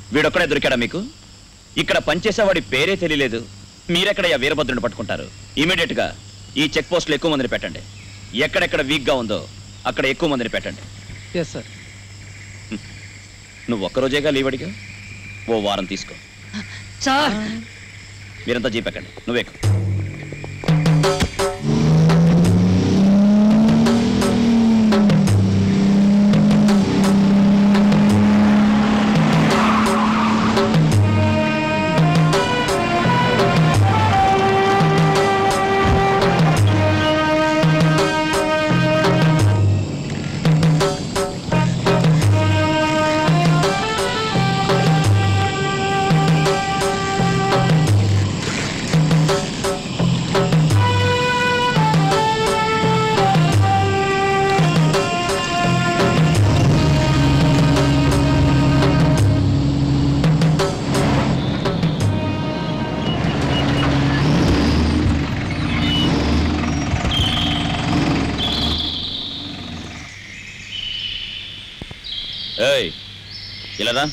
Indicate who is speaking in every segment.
Speaker 1: వీడొక్కడే దొరికాడా మీకు ఇక్కడ పనిచేసేవాడి పేరే తెలియలేదు మీరెక్కడయ్యా వీరభద్రుని పట్టుకుంటారు ఇమీడియట్ గా ఈ చెక్ పోస్టులు ఎక్కువ మందిని పెట్టండి ఎక్కడెక్కడ వీక్ గా ఉందో అక్కడ ఎక్కువ మందిని పెట్టండి
Speaker 2: ఎస్ సార్
Speaker 1: నువ్వు ఒక్కరోజేగా లీవ్ అడిగా ఓ వారం తీసుకో
Speaker 2: సార్
Speaker 1: మీరంతా జీపెక్కండి నువ్వెక్కు ఏయ్ ఇలా రా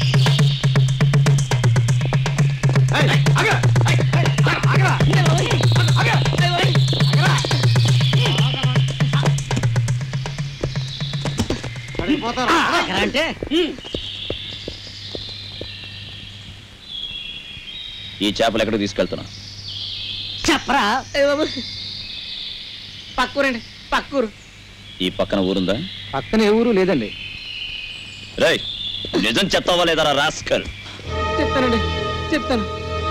Speaker 2: అంటే
Speaker 1: ఈ చేపలు ఎక్కడికి తీసుకెళ్తున్నా
Speaker 2: చెప్పరా పక్కూరండి పక్కూరు
Speaker 1: ఈ పక్కన ఊరుందా
Speaker 2: పక్కన ఏ ఊరు లేదండి
Speaker 1: రేయ్ నిజం చెప్తావా లేదా రాస్కల్
Speaker 2: చెప్తానండి చెప్తాను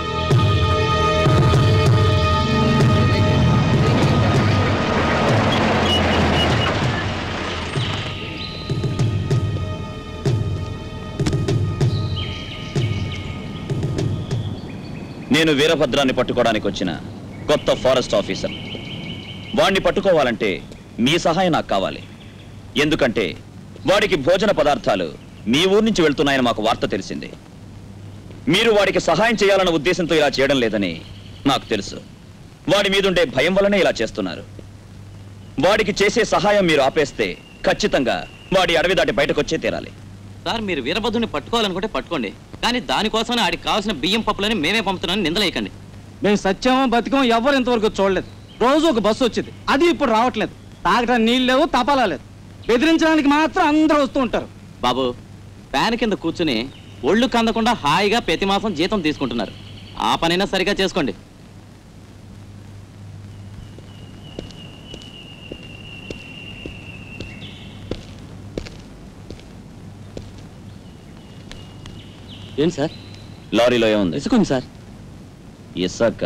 Speaker 1: నేను వీరభద్రాన్ని పట్టుకోవడానికి వచ్చిన కొత్త ఫారెస్ట్ ఆఫీసర్ వాణ్ణి పట్టుకోవాలంటే మీ సహాయం నాకు కావాలి ఎందుకంటే వాడికి భోజన పదార్థాలు మీ ఊరు నుంచి వెళ్తున్నాయని మాకు వార్త తెలిసింది మీరు వాడికి సహాయం చేయాలన్న ఉద్దేశంతో ఇలా చేయడం లేదని నాకు తెలుసు వాడి మీదుండే భయం వల్లనే ఇలా చేస్తున్నారు వాడికి చేసే సహాయం మీరు ఆపేస్తే ఖచ్చితంగా వాడి అడవి దాటి బయటకొచ్చే తీరాలి
Speaker 3: సార్ మీరు వీరభద్రుని పట్టుకోవాలనుకుంటే పట్టుకోండి కానీ దానికోసం ఆడికి కావాల్సిన బియ్యం పప్పులని మేమే పంపుతున్నామని నిందలేయకండి
Speaker 4: మేము సత్యమో బతికం ఎవరు ఇంతవరకు చూడలేదు రోజు ఒక బస్సు వచ్చింది అది ఇప్పుడు రావట్లేదు తాగడానికి నీళ్ళు లేవు తపాలా లేదు బెదిరించడానికి మాత్రం అందరూ వస్తూ ఉంటారు
Speaker 3: బాబు ఫ్యాన్ కింద కూర్చుని ఒళ్ళు కందకుండా హాయిగా ప్రతి మాసం జీతం తీసుకుంటున్నారు ఆ పనైనా సరిగా చేసుకోండి ఏంటి సార్
Speaker 1: లారీలో ఏముంది
Speaker 3: ఇసుకుంది సార్
Speaker 1: ఇసక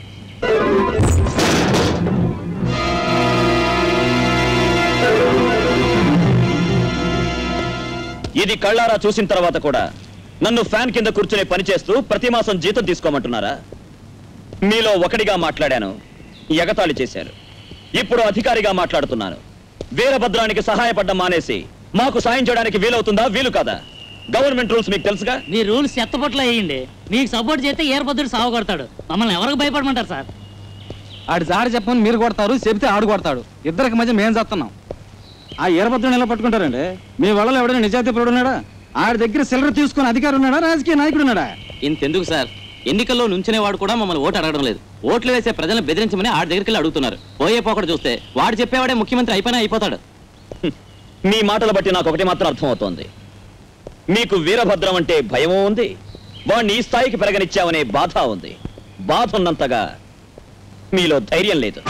Speaker 1: ఇది కళ్ళారా చూసిన తర్వాత కూడా నన్ను ఫ్యాన్ కింద కూర్చునే పని చేస్తూ ప్రతి మాసం జీతం తీసుకోమంటున్నారా మీలో ఒకటిగా మాట్లాడాను ఎగతాళి చేశారు ఇప్పుడు అధికారిగా మాట్లాడుతున్నాను వీరభద్రానికి సహాయపడ్డం మానేసి మాకు సాయం చేయడానికి వీలవుతుందా వీలు కాదా గవర్నమెంట్ రూల్స్ మీకు తెలుసుగా
Speaker 5: మీ రూల్స్ ఎత్తపట్లో వేయండి మీకు సపోర్ట్ చేస్తే ఏర్పద్దుడు సాగు కొడతాడు మమ్మల్ని ఎవరికి భయపడమంటారు సార్
Speaker 4: ఆడి జాడి చెప్పని మీరు కొడతారు చెబితే ఆడు కొడతాడు ఇద్దరికి మధ్య మేము చేస్తున్నాం ఆ ఈరభద్రుని ఎలా పట్టుకుంటారండి మీ వాళ్ళలో ఎవడైనా నిజాయితీ పరుడు ఉన్నాడా ఆడి దగ్గర సిల్లర్ తీసుకుని అధికారి ఉన్నాడా రాజకీయ నాయకుడు ఉన్నాడా
Speaker 3: ఇంతెందుకు సార్ ఎన్నికల్లో నుంచునేవాడు కూడా మమ్మల్ని ఓటు అడగడం లేదు ఓట్లు వేసే ప్రజలను బెదిరించమని ఆడి దగ్గరికి వెళ్ళి అడుగుతున్నారు పోయే పోకడు చూస్తే వాడు చెప్పేవాడే ముఖ్యమంత్రి అయిపోయినా అయిపోతాడు
Speaker 1: మీ మాటలు బట్టి నాకు ఒకటి మాత్రం అర్థమవుతోంది మీకు వీరభద్రం అంటే భయమూ ఉంది వాణ్ణి ఈ స్థాయికి పెరగనిచ్చామనే బాధ ఉంది బాధ ఉన్నంతగా మీలో ధైర్యం లేదు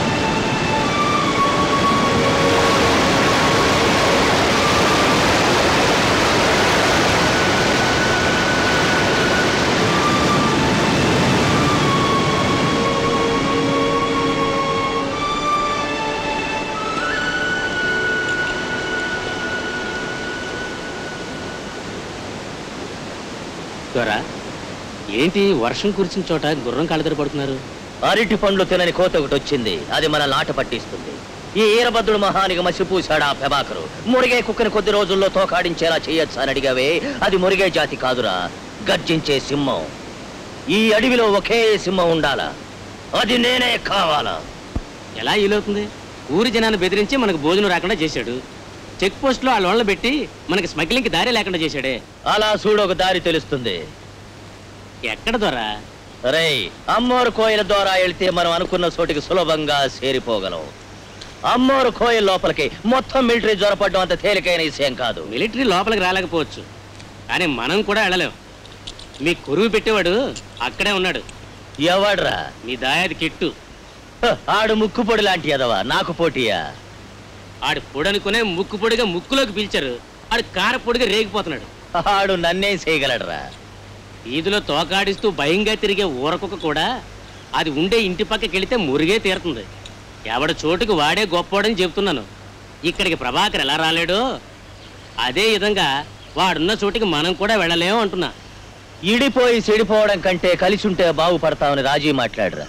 Speaker 3: దొరా ఏంటి వర్షం కురిసిన చోట గుర్రం కాళ్ళదర పడుతున్నారు
Speaker 6: అరటి పండ్లు తినని కోత ఒకటి వచ్చింది అది మన లాట పట్టిస్తుంది ఈ ఈరభద్రుడు మహానికి మసిపూశాడా ప్రభాకరు మురిగే కుక్కని కొద్ది రోజుల్లో తోకాడించేలా చేయొచ్చు అని అడిగావే అది మురిగే జాతి కాదురా గర్జించే సింహం ఈ అడవిలో ఒకే సింహం ఉండాలా అది నేనే కావాలా
Speaker 3: ఎలా ఈలవుతుంది ఊరి జనాన్ని బెదిరించి మనకు భోజనం రాకుండా చేశాడు చెక్ పోస్ట్ లో వాళ్ళ వాళ్ళని పెట్టి మనకి స్మగ్లింగ్ కి దారి లేకుండా చేశాడే
Speaker 6: అలా చూడు ఒక దారి తెలుస్తుంది
Speaker 3: ఎక్కడ దొరా
Speaker 6: రేయ్ అమ్మోరు కోయిల ద్వారా వెళ్తే మనం అనుకున్న చోటికి సులభంగా చేరిపోగలం అమ్మోరు కోయిల లోపలికి మొత్తం మిలిటరీ జ్వరపడడం అంత తేలికైన విషయం కాదు
Speaker 3: మిలిటరీ లోపలికి రాలేకపోవచ్చు కానీ మనం కూడా వెళ్ళలేం మీ కురువు పెట్టేవాడు అక్కడే ఉన్నాడు
Speaker 6: ఎవడ్రా
Speaker 3: మీ దాయాది కిట్టు
Speaker 6: హ, ఆడు ముక్కుపొడి లాంటి ఎదవా నాకు పోటీయా
Speaker 3: ఆడు పొడనుకునే ముక్కు పొడిగా ముక్కులోకి పిలిచారు ఆడు కార పొడిగా రేగిపోతున్నాడు
Speaker 6: ఆడు నన్నేం చేయగలడ్రా
Speaker 3: వీధిలో తోకాడిస్తూ భయంగా తిరిగే ఊరకొక కూడా అది ఉండే ఇంటి పక్కకి వెళితే మురిగే తీరుతుంది ఎవడ చోటుకు వాడే గొప్పోడని చెప్తున్నాను ఇక్కడికి ప్రభాకర్ ఎలా రాలేడో అదే విధంగా వాడున్న చోటికి మనం కూడా వెళ్ళలేము అంటున్నా
Speaker 6: ఇడిపోయి చెడిపోవడం కంటే కలిసి ఉంటే బాగుపడతామని రాజీ మాట్లాడరా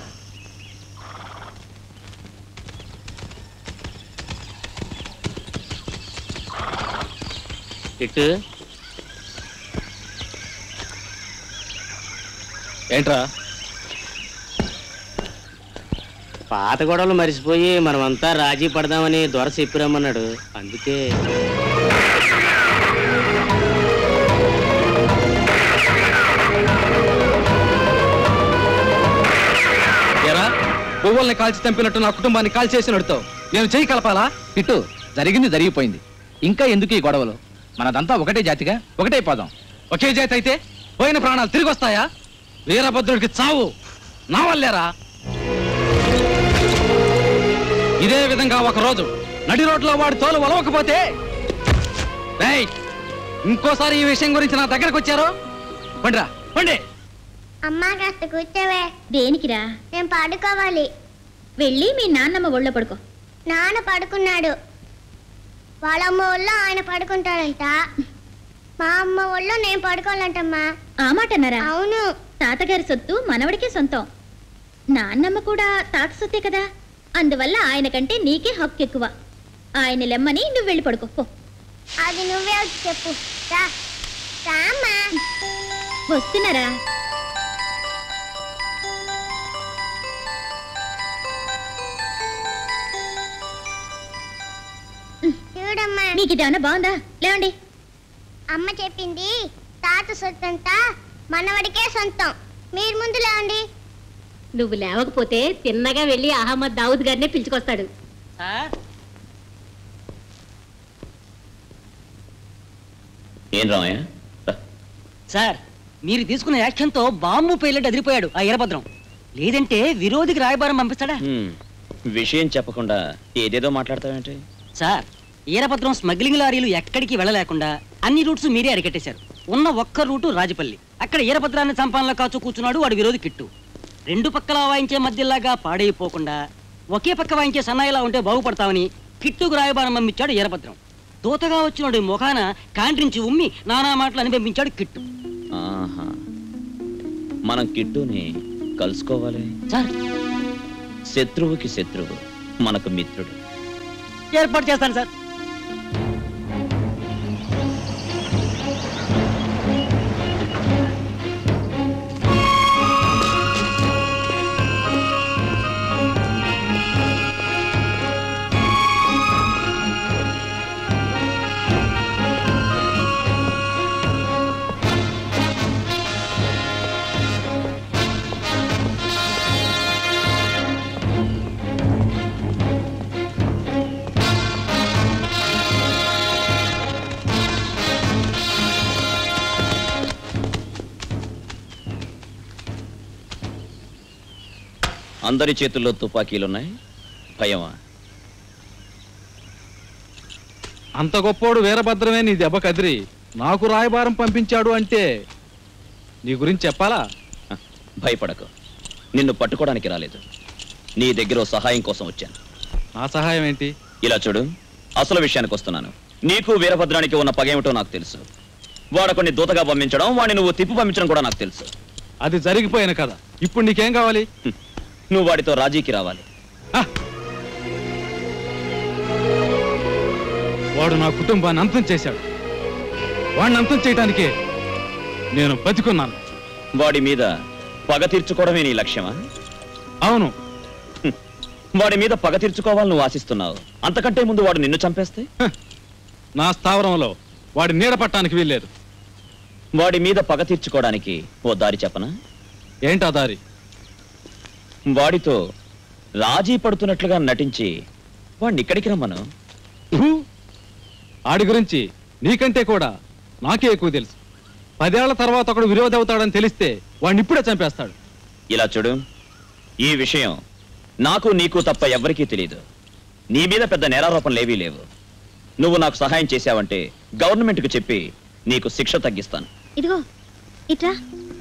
Speaker 3: ఇట్టు
Speaker 4: ఏంట్రా
Speaker 3: పాత గొడవలు మరిచిపోయి మనమంతా రాజీ పడదామని దొర చెప్పిరమ్మన్నాడు అందుకే
Speaker 4: ఎరా పువ్వుల్ని కాల్చి చంపినట్టు నా కుటుంబాన్ని కాల్చేసి నడుతావు నేను చెయ్యి కలపాలా
Speaker 2: ఇటు జరిగింది జరిగిపోయింది ఇంకా ఎందుకు ఈ గొడవలు మనదంతా ఒకటే జాతిగా ఒకటే పదం
Speaker 4: ఒకే జాతి అయితే పోయిన ప్రాణాలు తిరిగి వస్తాయా వీరభద్రుడికి చావు నా వల్లేరా ఇదే విధంగా ఒక రోజు నడి రోడ్లో వాడి తోలు వలవకపోతే రేయ్, ఇంకోసారి ఈ విషయం గురించి నా దగ్గరకు వచ్చారు పండిరా పండి
Speaker 7: అమ్మా కాస్త కూర్చోవే
Speaker 8: దేనికిరా
Speaker 7: నేను పడుకోవాలి
Speaker 8: వెళ్ళి మీ నాన్నమ్మ ఒళ్ళో పడుకో
Speaker 7: నాన్న పడుకున్నాడు వాళ్ళ అమ్మ ఒళ్ళో ఆయన పడుకుంటాడంట మా అమ్మ ఒళ్ళో నేను పడుకోవాలంటమ్మా
Speaker 8: ఆ మాట అన్నారా
Speaker 7: అవును
Speaker 8: తాతగారి సొత్తు మనవడికే సొంతం నాన్నమ్మ కూడా తాత సొత్తే కదా అందువల్ల ఆయన కంటే నీకే హక్కు ఎక్కువ ఆయన లెమ్మని నువ్వు వెళ్ళి పడుకో పో
Speaker 7: అది నువ్వే వచ్చి చెప్పు రా రామ్మా
Speaker 8: వస్తున్నారా
Speaker 7: చూడమ్మా
Speaker 8: మీకు ఇదేమన్నా బాగుందా లేవండి
Speaker 7: అమ్మ చెప్పింది తాత సొత్తంతా మనవడికే సొంతం మీరు ముందు లేవండి
Speaker 8: నువ్వు లేవకపోతే తిన్నగా వెళ్ళి అహమ్మద్ దావుద్ గారినే పిలుచుకొస్తాడు
Speaker 1: ఏం రామయ్య రా.
Speaker 5: సార్ మీరు తీసుకున్న యాక్షన్తో బాంబు పైలట్ అదిరిపోయాడు ఆ ఈరభద్రం లేదంటే విరోధికి రాయబారం పంపిస్తాడా
Speaker 1: హ్మ్. విషయం చెప్పకుండా ఏదేదో మాట్లాడతావేంటి
Speaker 5: సార్ ఈరభద్రం స్మగ్లింగ్ లారీలు ఎక్కడికి వెళ్ళలేకుండా అన్ని రూట్స్ మీరే అరికట్టేశారు ఉన్న ఒక్క రూటు రాజపల్లి అక్కడ ఈరభద్రాన్ని చంపాలలో కాచు కూర్చున్నాడు వాడు విరోధి కిట్టు రెండు పక్కల వాయించే మధ్యలాగా పాడైపోకుండా ఒకే పక్క వాయించే సన్నాయిలా ఉంటే బాగుపడతామని కిట్టుకు రాయబారం పంపించాడు ఈరభద్రం దూతగా వచ్చినోడి ముఖాన కాండ్రించి ఉమ్మి నానా మాటలు అని పంపించాడు కిట్టు
Speaker 1: ఆహా మనం కిట్టుని కలుసుకోవాలి
Speaker 5: సార్
Speaker 1: శత్రువుకి శత్రువు మనకు మిత్రుడు
Speaker 5: ఏర్పాటు చేస్తాను సార్
Speaker 1: అందరి చేతుల్లో తుపాకీలున్నాయి భయమా
Speaker 4: అంత గొప్పోడు వీరభద్రమే నీ దెబ్బ కదిరి నాకు రాయబారం పంపించాడు అంటే నీ గురించి చెప్పాలా
Speaker 1: హ, భయపడకు నిన్ను పట్టుకోవడానికి రాలేదు నీ దగ్గర ఓ సహాయం కోసం వచ్చాను
Speaker 4: నా సహాయం ఏంటి
Speaker 1: ఇలా చూడు అసలు విషయానికి వస్తున్నాను నీకు వీరభద్రానికి ఉన్న పగేమిటో నాకు తెలుసు వాడకొన్ని దూతగా పంపించడం వాడిని నువ్వు తిప్పి పంపించడం కూడా నాకు తెలుసు
Speaker 4: అది జరిగిపోయిన కదా ఇప్పుడు నీకేం కావాలి
Speaker 1: హ్మ్. నువ్వు వాడితో రాజీకి రావాలి
Speaker 4: హ! వాడు నా కుటుంబాన్ని అంతం చేశాడు వాడిని అంతం చేయటానికే నేను బతికున్నాను
Speaker 1: వాడి మీద పగ తీర్చుకోవడమే నీ లక్ష్యమా
Speaker 4: అవును
Speaker 1: వాడి మీద పగ తీర్చుకోవాలని నువ్వు ఆశిస్తున్నావు అంతకంటే ముందు వాడు నిన్ను చంపేస్తే
Speaker 4: నా స్థావరంలో వాడి నీడ పట్టానికి వీల్లేదు
Speaker 1: వాడి మీద పగ తీర్చుకోవడానికి ఓ దారి చెప్పనా
Speaker 4: ఏంటా దారి
Speaker 1: వాడితో రాజీ పడుతున్నట్లుగా నటించి వాడిని ఇక్కడికి రమ్మను
Speaker 4: ఫు! ఆడి గురించి నీకంటే కూడా నాకే ఎక్కువ తెలుసు పదేళ్ల తర్వాత ఒకడు విరోధి అవుతాడని తెలిస్తే వాడిని ఇప్పుడే చంపేస్తాడు
Speaker 1: ఇలా చూడు ఈ విషయం నాకు నీకు తప్ప ఎవ్వరికీ తెలియదు నీ మీద పెద్ద నేరారోపణలు ఏవీ లేవు నువ్వు నాకు సహాయం చేశావంటే గవర్నమెంట్కు చెప్పి నీకు శిక్ష తగ్గిస్తాను
Speaker 8: ఇదిగో ఇట్రా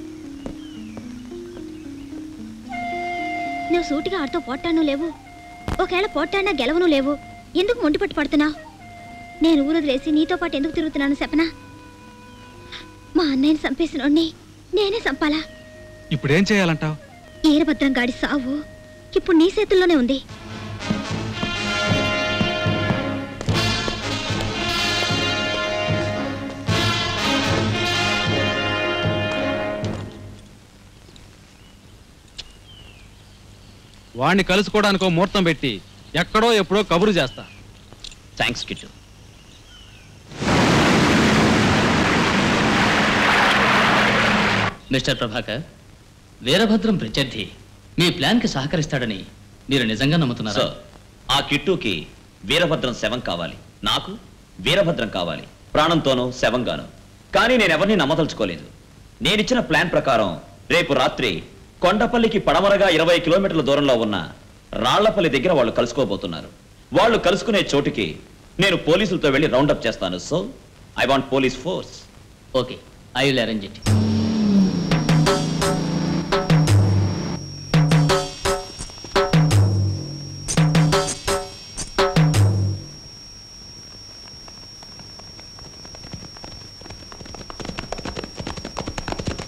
Speaker 8: నువ్వు సూటిగా ఆడితో పోట్టాను లేవు ఒకవేళ పోట్టాడినా గెలవను లేవు ఎందుకు మొండి పట్టు పడుతున్నావు నేను ఊరొదిలేసి నీతో పాటు ఎందుకు తిరుగుతున్నాను చెప్పనా మా అన్నయ్యని చంపేసినోడ్ని నేనే చంపాలా
Speaker 4: ఇప్పుడేం చేయాలంటావు
Speaker 8: ఈరభద్రం గాడి సావు ఇప్పుడు నీ చేతుల్లోనే ఉంది
Speaker 4: వాడిని కలుసుకోవడానికి ఓ ముహూర్తం పెట్టి ఎక్కడో ఎప్పుడో కబురు చేస్తా
Speaker 1: థ్యాంక్స్ కిట్టు
Speaker 9: మిస్టర్ ప్రభాకర్ వీరభద్రం ప్రత్యర్థి మీ ప్లాన్కి సహకరిస్తాడని మీరు నిజంగా నమ్ముతున్నారా
Speaker 1: సార్ ఆ కిట్టుకి వీరభద్రం శవం కావాలి నాకు వీరభద్రం కావాలి ప్రాణంతోనూ శవంగాను కానీ నేను ఎవరిని నమ్మదలుచుకోలేదు నేనిచ్చిన ప్లాన్ ప్రకారం రేపు రాత్రి కొండపల్లికి పడమరగా ఇరవై కిలోమీటర్ల దూరంలో ఉన్న రాళ్లపల్లి దగ్గర వాళ్ళు కలుసుకోబోతున్నారు వాళ్ళు కలుసుకునే చోటుకి నేను పోలీసులతో వెళ్ళి రౌండప్ చేస్తాను so I want police force
Speaker 9: okay I will arrange it